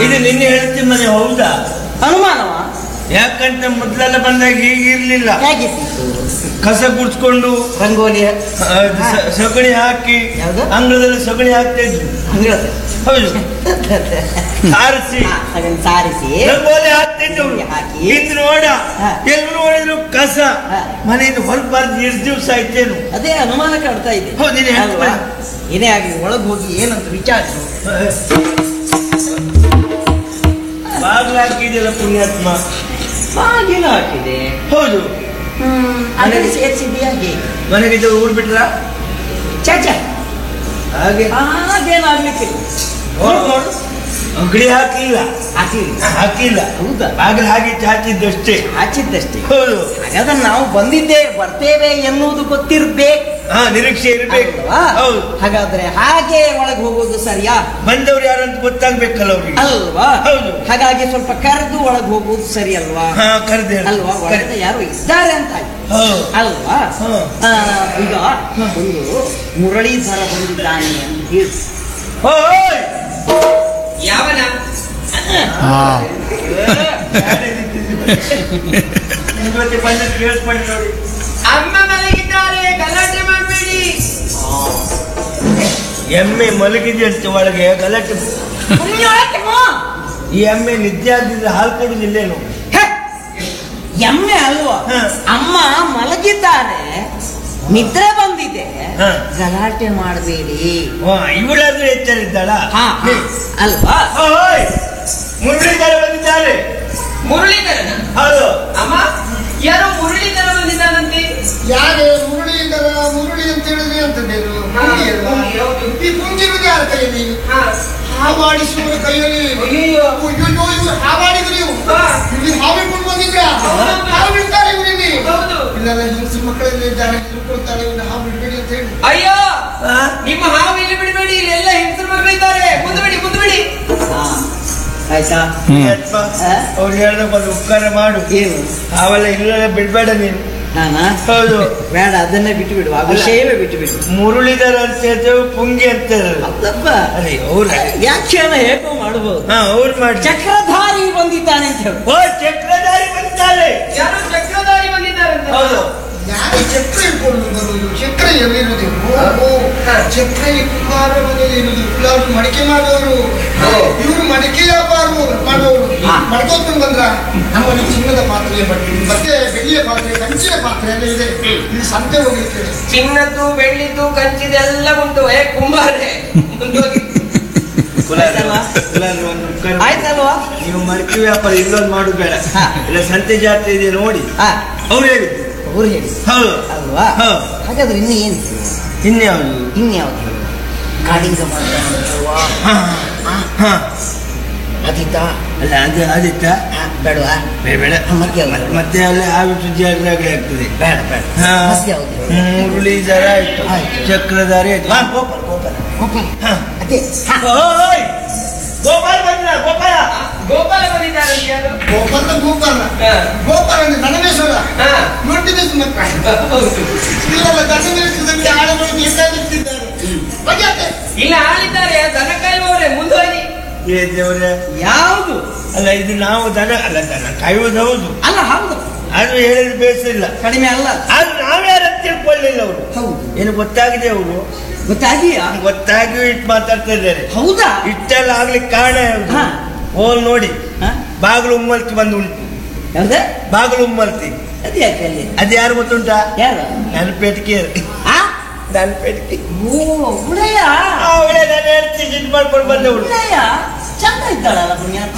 ಇದು ನಿನ್ನೆ ಹೇಳ್ತೀನಿ ಮನೆ ಹೌದಾ ಅನುಮಾನವ ಯಾಕಂತ ಮೊದ್ಲೆಲ್ಲ ಬಂದಾಗ ಹೀಗೆ ಇರ್ಲಿಲ್ಲ ಹೇಗಿತ್ತು ಕಸ ಗುಡ್ಸ್ಕೊಂಡು ರಂಗೋಲಿ ಆ, ಸ- ಸಗಣಿ ಹಾಕಿ ಯಾವ್ದು? ಅಂಗಳದಲ್ಲಿ ಸಗಣಿ ಹಾಕ್ತಾ ಇದ್ರು ಅಂಗಳದ ಹೌದು ಸಾರಿಸಿ ಅದನ್ನು ಸಾರಿಸಿ ರಂಗೋಲಿ ಹಾಕ್ತಿದ್ದು ಹಾಕಿ. ಇದು ನೋಡ ಹಾ. ಎಲ್ಲಿ ನೋಡಿದ್ರು ಕಸ ಹಾ. ಮನೆಯಿಂದ ಹೊರಬಾರ್ದು ಎಷ್ಟು ದಿವಸ ಆಯ್ತೇನು ಅದೇ ಅನುಮಾನ ಕಾಡ್ತಾ ಇದೆ ಹೌದು, ನೀನು ಹೇಳ್ತಾ ಅಲ್ವಾ? ಬನ್ನಿ. ಏನೇ ಆಗಲಿ ಒಳಗೆ ಹೋಗಿ ಏನಂತ ವಿಚಾರಿಸು ಬಾಗ್ಲು ಹಾಕಿದೆಯಲ್ಲ ಪುಣ್ಯಾತ್ಮ ಬಾಗಿಲು ಹಾಕಿದೆ ಹೌದು ಅದನ್ನು ಸೇರಿಸಿದ್ಯಾ ಹೇಗೆ ಮನೆಗೆ ಊರ್ ಬಿಟ್ರ ಚಾಚ ಹಾಗೆ ಅದೇನಾಗ್ಲಿಕ್ಕಿಲ್ಲ ನೋಡು ನೋಡು ಅಂಗಡಿ ಹಾಕಿಲ್ಲ ಹಾಕಿಲ್ಲ ಹಾಕಿಲ್ಲ ಹೌದಾ? ಬಾಗಿಲು ಹಾಕಿಟ್ಟು ಹಾಕಿದ್ದಷ್ಟೇ ಹಾಚಿದ್ದಷ್ಟೇ ಹೌದು ಹಾಗಾದ್ರೆ ನಾವು ಬಂದಿದ್ದೇವೆ ಬರ್ತೇವೆ ಎನ್ನುವುದು ಗೊತ್ತಿರ್ಬೇಕು ಹಾ ನಿರೀಕ್ಷೆ ಇರ್ಬೇಕು ಅಲ್ವಾ? ಹೌದು ಹಾಗಾದ್ರೆ ಹಾಗೆ ಒಳಗೆ ಹೋಗೋದು ಸರಿಯಾ ಬಂದವ್ರು ಯಾರು ಅಂತ ಗೊತ್ತಾಗ್ಬೇಕಲ್ಲ ಅವ್ರಿಗೆ ಅಲ್ವಾ ಹೌದು. ಹಾಗಾಗಿ ಸ್ವಲ್ಪ ಕರೆದು ಒಳಗೆ ಹೋಗೋದು ಸರಿ ಅಲ್ವಾ ಹಾ ಕರೆದೆ ಅಲ್ವಾ ಒಳಗೆ ಯಾರು ಇದ್ದಾರೆ ಅಂತ ಆಯ್ತು. ಹೌದು ಅಲ್ವಾ ಹಾ. ಆ, ಈಗ ಒಂದು ಮುರಳೀಧರ ಬಂದಿದ್ದಾನೆ ಅಂತ ಹೇಳಿ ಓಯ್! ಯಾವನ ಇವತ್ತು ಬಂದ ಕೇಳಿಸ್ಕೊಂಡು ನೋಡಿ ಅಮ್ಮ ಮಲಗಿದ್ದಾರೆ ಗಲಾಟೆ ಮಾಡಬೇಡಿ ಎಮ್ಮೆ ಮಲಗಿದೆಯಂತೆ ಒಳಗೆ ಗಲಾಟೆ ಈ ಎಮ್ಮೆ ನಿದ್ದೆ ಆಗದಿದ್ರೆ ಹಾಲು ಕೊಡುದಿಲ್ಲೇನು ಹೆ! ಎಮ್ಮೆ ಅಲ್ವಾ ಹಾ. ಅಮ್ಮ ಮಲಗಿದ್ದಾರೆ ನಿದ್ರೆ ಬಂದಿದೆ ಹಾ. ಗಲಾಟೆ ಮಾಡಬೇಡಿ ಇವಳಾದ್ರೂ ಎಚ್ಚರಿದ್ದಾಳ ಹಾ ಹಾ. ಅಲ್ವಾ ಓಯ್! ಮುರಳೀಧರ ಬಂದಿದ್ದಾರೆ ಮುರಳೀಧರನ ಹೌದು ಅಮ್ಮ ಯಾರೋ ಮುರಳೀಧರ ಬಂದಿದ್ದಾನಂತೆ ಯಾರೇ ಮುರಳೀಧರ ಮುರಳಿ ಅಂತ ಹೇಳಿದ್ರೆ ಅಂತದ್ದೇನು ಪುಂಗಿ ಅಲ್ವಾ? ಪುಂಗಿ, ಹೌದು. ಈ ಪುಂಗಿರುವುದು ಯಾರ ಕೈಯಲ್ಲಿ ಹಾ. ಹಾವಾಡಿಸುವವರ ಕೈಯಲ್ಲಿ ಅಯ್ಯಯ್ಯೋ. ಅಯ್ಯಯ್ಯೋ, ಇವ್ರು ಹಾವಾಡಿದ್ರು ಇವ್ರು. ಹಾ. ಇಲ್ಲಿ ಹಾವಿಡ್ಕೊಂಡು ಬಂದಿದ್ರ ಹೌದು. ಹಾವು ಬಿಡ್ತಾರೆ ಇವರಲ್ಲಿ ಹೌದು ಇಲ್ಲೆಲ್ಲ ಹೆಂಗಸರು ಮಕ್ಕಳೆಲ್ಲ ಇದ್ದಾರೆ ತಿಳ್ಕೊಳ್ತಾರೆ ಇವ್ರನ್ನ ಹಾವು ಬಿಡ್ಬೇಡಿ ಅಂತ ಹೇಳಿ ಅಯ್ಯೋ ಹಾ? ನಿಮ್ಮ ಹಾವು ಇಲ್ಲಿ ಬಿಡಬೇಡಿ ಇಲ್ಲೆಲ್ಲ ಹೆಂಗಸರು ಮಕ್ಕಳಿದ್ದಾರೆ ಮುಂದೆ ಬಿಡಿ ಮುಂದೆ ಬಿಡಿ ಹಾ. ಆಯ್ತಾ ಪುಣ್ಯಾತ್ಮ, ಹಾ? ಅವ್ರು ಹೇಳ್ದಾಗ ಒಂದು ಉಪಕಾರ ಮಾಡು ಏನು ಅವೆಲ್ಲ ಇಲ್ಲ ಬಿಡ್ಬೇಡ ನೀನು ನಾನಾ ಹೌದು ಬೇಡ ಅದನ್ನೇ ಬಿಟ್ಟು ಬಿಡು ಆ ವಿಷಯವೇ ಬಿಟ್ಟು ಬಿಡು ಮುರುಳಿಧರ ಅಂತ ಹೇಳ್ತೇವೆ ಪುಂಗಿ ಅಂತ ಹೇಳಲ್ಲ ಹೌದಪ್ಪ ಅದೇ ಅವ್ರ ವ್ಯಾಖ್ಯಾನ ಹೇಗೋ ಮಾಡಬಹುದು ಹಾ ಅವ್ರು ಮಾಡಿ ಚಕ್ರಧಾರಿ ಬಂದಿದ್ದಾನೆ ಅಂತ ಹೇಳು ಓ ಚಕ್ರಧಾರಿ ಬಂದಿದ್ದಾರೆ ಯಾರೋ ಚಕ್ರಧಾರಿ ಬಂದಿದ್ದಾರಂತೆ ಹೌದು ಯಾರು ಚಕ್ರ ಇಟ್ಕೊಂಡು ಬರುವುದು ಚಕ್ರ ಎಲ್ಲಿರುವುದು ಓ, ಹಾ. ಚಕ್ರ ಈ ಕುಮಾರ ಮನೆಯಲ್ಲಿ ಇರುವುದು ಕುಲಾರು ಮಡಿಕೆ ಮಾಡುವವರು ಓ. ಇವರು ಮಡಿಕೆ ವ್ಯಾಪಾರ ಮಾಡುವವರು ಹಾ. ಮಾಡ್ಕೋತ ಬಂದ್ರ ನಮ್ಮಲ್ಲಿ ಚಿನ್ನದ ಪಾತ್ರೆ ಬಟ್ಟೆ ಮತ್ತೆ ಬೆಳ್ಳಿಯ ಪಾತ್ರೆ ಕಂಚಿನ ಪಾತ್ರೆ ಎಲ್ಲ ಇದೆ ಇಲ್ಲಿ ಸಂತೆ ಹೋಗ್ಲಿಕ್ಕೆ ಚಿನ್ನದ್ದು ಬೆಳ್ಳಿದ್ದು ಕಂಚಿದೆಲ್ಲ ಉಂಟು ಏ ಕುಂಬಾರೆ ಮುಂದೋಗಿ ಆಯ್ತಲ್ವಾ? ಕುಲಾರು ಒಂದು ಉಪಕಾರ ಮಾಡಿ. ಆಯ್ತಲ್ವಾ ನೀವು ಮಡಿಕೆ ವ್ಯಾಪಾರ ಇಲ್ಲೊಂದು ಮಾಡುದು ಬೇಡ ಹಾ. ಇಲ್ಲ ಸಂತೆ ಜಾತ್ರೆ ಇದೆ ನೋಡಿ ಹಾ ಅವ್ರು ಹೇಳಿದ್ದು ಅವ್ರು ಹೇಳಿ ಹೌದು ಅಲ್ವಾ ಹೌದು ಹಾಗಾದ್ರೆ ಇನ್ನು ಏನು ಇನ್ಯಾವುದು ಇನ್ಯಾವ್ದು ಹೇಳು? ಕಾಳಿಂಗ ಮಾಡ್ತಾನೆ ಅಲ್ವಾ? ಹಾ ಹಾ ಅದಿದ್ದ ಅಲ್ಲ ಅದು ಆದಿತ್ತ ಹಾ, ಬೇಡವಾ ಬೇಡ ಬೇಡ ಮತ್ತೆ ಯಾವ್ದು? ಮತ್ತೆ- ಮತ್ತೆ ಅಲ್ಲಿ ಆವಿ ಸುದ್ದಿ ಆಗ್ಲಾಗ್ಲಿ ಆಗ್ತದೆ ಬೇಡ ಬೇಡ ಹಾ. ಮತ್ತೆ ಯಾವ್ದು ಹೇಳು? ಮುರುಳೀಧರ ಆಯ್ತು ಆಯ್ತು. ಚಕ್ರಧಾರಿ ಆಯ್ತು ಹಾ, ಗೋಪಾಲ್ ಗೋಪಾಲ್ ಗೋಪಾಲ ಹಾ. ಅದೇ ಹಾ. ಓಯ್! ಗೋಪಾಲ್ ಬಂದ್ರ ಗೋಪಾಲ ಗೋಪಾಲ ಬಂದಿದ್ದಾರಂತೆ ಯಾರು ಗೋಪಾಲ ಗೋಪಾಲ ಹಾ. ಗೋಪಾಲ ಅಂದ್ರೆ ನನಮೇಶ್ವರ ಹಾ. ನೋಡ್ತಿದ್ದೆ ಮಕ್ಕ ಹೌದು. ಇಲ್ಲೆಲ್ಲ ದಂಡಮೇಶ್ವರದಲ್ಲಿ ಆಡಗಳಿಗೆ ಎದ್ದಾಗುತ್ತಿದ್ದಾರೆ ಬಗೆಯತ್ತೆ. ಇಲ್ಲ ಆಳಿದ್ದಾರೆ ದನ ಕಾಯುವವರೇ ಮುಂದೋಗಿ ಏ ದೇವ್ರೆ ಯಾವುದು ಅಲ್ಲ ಇದು ನಾವು ದನ ಅಲ್ಲ ದನ ಕಾಯುವುದು ಹೌದು ಅಲ್ಲ ಹೌದು ಆದ್ರೂ ಹೇಳಿದ್ರೆ ಬೇಸಿಲ್ಲ ಕಡಿಮೆ ಅಲ್ಲ ಆದ್ರೆ ನಾವ್ಯಾರಂತ ತಿಳ್ಕೊಳ್ಳಿಲ್ಲ ಅವರು ಹೌದು ಏನು ಗೊತ್ತಾಗಿದೆ ಅವರು ಗೊತ್ತಾಗಿಯಾ ಗೊತ್ತಾಗಿಯೂ ಇಟ್ಟು ಮಾತಾಡ್ತಾ ಇದ್ದಾರೆ ಹೌದಾ ಇಷ್ಟೆಲ್ಲ ಆಗ್ಲಿಕ್ಕೆ ಕಾರಣ ಯಾವುದು ಹಾ. ಹೋಲ್ ನೋಡಿ ಹಾ? ಬಾಗಿಲು ಉಮ್ಮಲ್ತಿ ಬಂದು ಉಂಟು ಯಾವ್ದ ಬಾಗಿಲು ಉಮ್ಮಲ್ತಿ ಅದು ಯಾಕೆ ಅಲ್ಲಿ ಅದು ಯಾರು ಗೊತ್ತುಂಟಾ ಯಾರು ನನ್ನ ಪೇಟಿಕೆ ಆ ನನ್ನ ಪೇಟಿಕೆ ಓ ಉಡಯ ಅವಳೇ ನಾನು ಹೇಳ್ತೀನಿ ಇದು ಮಾಡ್ಕೊಂಡು ಬಂದವಳು ಉಡಯ ಚಂದ ಇದ್ದಾಳಲ್ಲ ಪುಣ್ಯಾತ್ಮ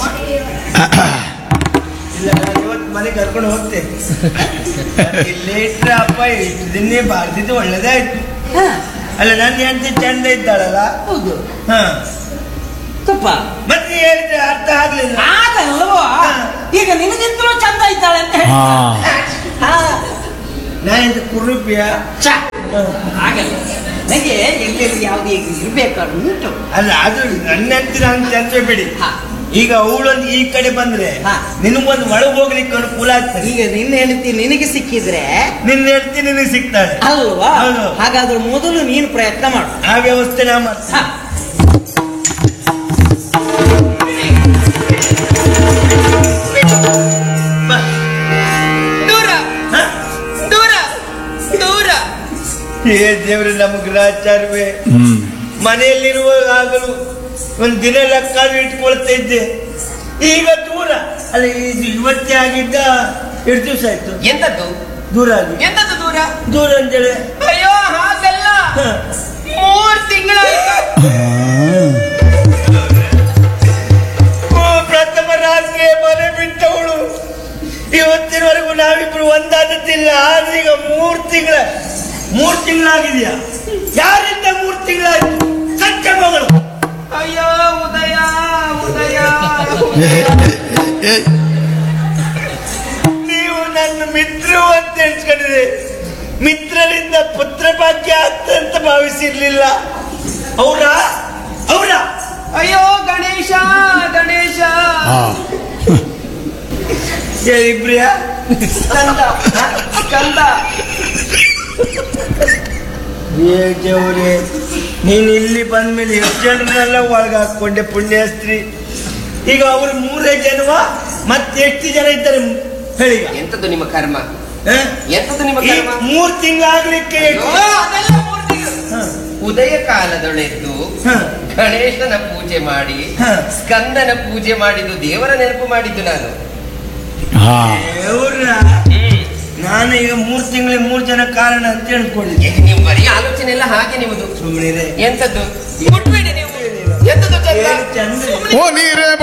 ಇಲ್ಲ ನಾನು ಇವತ್ತು ಮನೆಗೆ ಕರ್ಕೊಂಡು ಹೋಗ್ತೇನೆ ಇಲ್ಲೇ ಇಟ್ರೆ ಅಪ್ಪ ಇಷ್ಟು ದಿನ ಬಾರ್ದಿದ್ದು ಒಳ್ಳೇದಾಯ್ತು ಹಾ, ಅಲ್ಲ ನನ್ನ ಹೆಂಡತಿ ಚಂದ ಇದ್ದಾಳಲ್ಲ ಹೌದು ಹಾ ತಪ್ಪ ಮತ್ತೆ ನೀ ಹೇಳಿದ್ರೆ ಅರ್ಥ ಆಗ್ಲಿಲ್ಲ ಆಗಲ್ವಾ ಹಾ. ಈಗ ನಿನಗಿಂತಲೂ ಚಂದ ಇದ್ದಾಳೆ ಅಂತ ಹೇಳಿ. ಹಾ, ನಾ ಇದು ಕುರುಪಿಯ ಛ, ಆಗಲ್ಲ ನನಗೆ ಎಲ್ಲೆಲ್ಲಿ ಯಾವ್ದು ಈಗ ಇರ್ಬೇಕಾದ್ರೆ ಉಂಟು ಅಲ್ಲ ಅದು ನನ್ನ ಹೆಂಡತಿ ನಾನು ಚಂದ ಬಿಡಿ ಹಾ. ಈಗ ಅವಳೊಂದು ಈ ಕಡೆ ಬಂದ್ರೆ ಹಾ. ನಿನಗೊಂದು ಒಳಗೆ ಹೋಗ್ಲಿಕ್ಕೆ ಅನುಕೂಲ ಆಗ್ತದೆ ಈಗ ನಿನ್ನ ಹೆಂಡತಿ ನಿನಗೆ ಸಿಕ್ಕಿದ್ರೆ ನಿನ್ನ ಹೆಂಡತಿ ನಿನಗೆ ಸಿಗ್ತಾಳೆ ಅಲ್ವಾ ಹೌದು. ಹಾಗಾದ್ರೆ ಮೊದಲು ನೀನು ಪ್ರಯತ್ನ ಮಾಡು ಆ ವ್ಯವಸ್ಥೆ ನಾ ಮಾಡ್ತೀನಿ ಹಾ. ದೇವರು ನಮ್ಮ ಗ್ರಹಚಾರವೇ ಹ್ಮ್ ಮನೆಯಲ್ಲಿರುವಾಗಲೂ ಒಂದು ದಿನ ಲೆಕ್ಕ ಇಟ್ಕೊಳ್ತಾ ಇದ್ದೆ ಈಗ ದೂರ ಅಲ್ಲ ಇದು ಇವತ್ತೇ ಆಗಿದ್ದ ಎಷ್ಟು ದಿವಸ ಆಯ್ತು ಎಂತದ್ದು ದೂರ ಆಗಿ ಎಂತದ್ದು ದೂರ ದೂರ ಅಂತೇಳಿ ಅಯ್ಯೋ ಹಾಗಲ್ಲ ಹ. ಮೂರ್ ತಿಂಗಳಾಯ್ತು ಓ, ಪ್ರಥಮ ರಾತ್ರಿ ಮನೆ ಬಿಟ್ಟವಳು ಇವತ್ತಿನವರೆಗೂ ನಾವಿಬ್ರು ಒಂದಾದದ್ದಿಲ್ಲ ಆದ್ರೀಗ ಮೂರ್ ತಿಂಗಳ ಮೂರ್ ತಿಂಗಳಾಗಿದೆಯಾ ಯಾರಿಂದ ಮೂರ್ ತಿಂಗಳಾಯ್ತು ಸತ್ಯ ಮಗಳು ಅಯ್ಯೋ ಉದಯ ಉದಯ ನೀವು ನನ್ನ ಮಿತ್ರರು ಅಂತ ಹೇಳ್ಕೊಂಡಿದೆ ಮಿತ್ರರಿಂದ ಪುತ್ರ ಭಾಗ್ಯ ಅಂತ ಭಾವಿಸಿರ್ಲಿಲ್ಲ ಅವರ ಅವರ ಅಯ್ಯೋ ಗಣೇಶ ಗಣೇಶ ಹಾ ಇಬ್ರಿಯ ಕಂದ ಕಂದ ದೇವ್ರೆ ನೀನು ಇಲ್ಲಿ ಬಂದ್ಮೇಲೆ ಎಷ್ಟು ಜನರನ್ನೆಲ್ಲ ಒಳಗೆ ಹಾಕೊಂಡೆ ಪುಣ್ಯಸ್ತ್ರೀ ಈಗ ಅವ್ರು ಮೂರೇ ಜನವ ಮತ್ತೆ ಎಷ್ಟು ಜನ ಇದ್ದಾರೆ ಹೇಳಿ ಈಗ. ಎಂತದ್ದು ನಿಮ್ಮ ಕರ್ಮ ಹ? ಎಂತದ್ದು ನಿಮ್ಮ ಈ ಕರ್ಮ ಮೂರ್ ತಿಂಗಳಾಗ್ಲಿಕ್ಕೆ ಅಯ್ಯೋ, ಅದೆಲ್ಲ ಮೂರ್ ತಿಂಗಳು. ಉದಯ ಕಾಲದೊಳೆದ್ದು ಗಣೇಶನ ಪೂಜೆ ಮಾಡಿ ಹ. ಸ್ಕಂದನ ಪೂಜೆ ಮಾಡಿದ್ದು ದೇವರ ನೆನಪು ಮಾಡಿದ್ದು ನಾನು ಹಾ ದೇವ್ರ ನಾನು ಈಗ ಮೂರ್ ತಿಂಗಳಿಗೆ ಮೂರ್ ಜನ ಕಾರಣ ಅಂತ ಹೇಳ್ಕೊಂಡಿದ್ದೆ ಏ, ನೀವು ಬರೀ ಆಲೋಚನೆ ಎಲ್ಲ ಹಾಗೆ ನಿಮ್ಮದು ಸುಮ್ಮನೆ ಎಂತದ್ದು ಮುಟ್ಬೇಡಿ ನೀವು ಎಂತದ್ದು ಚಂದ ಏನು ಚಂದ ಓ ನೀರೇ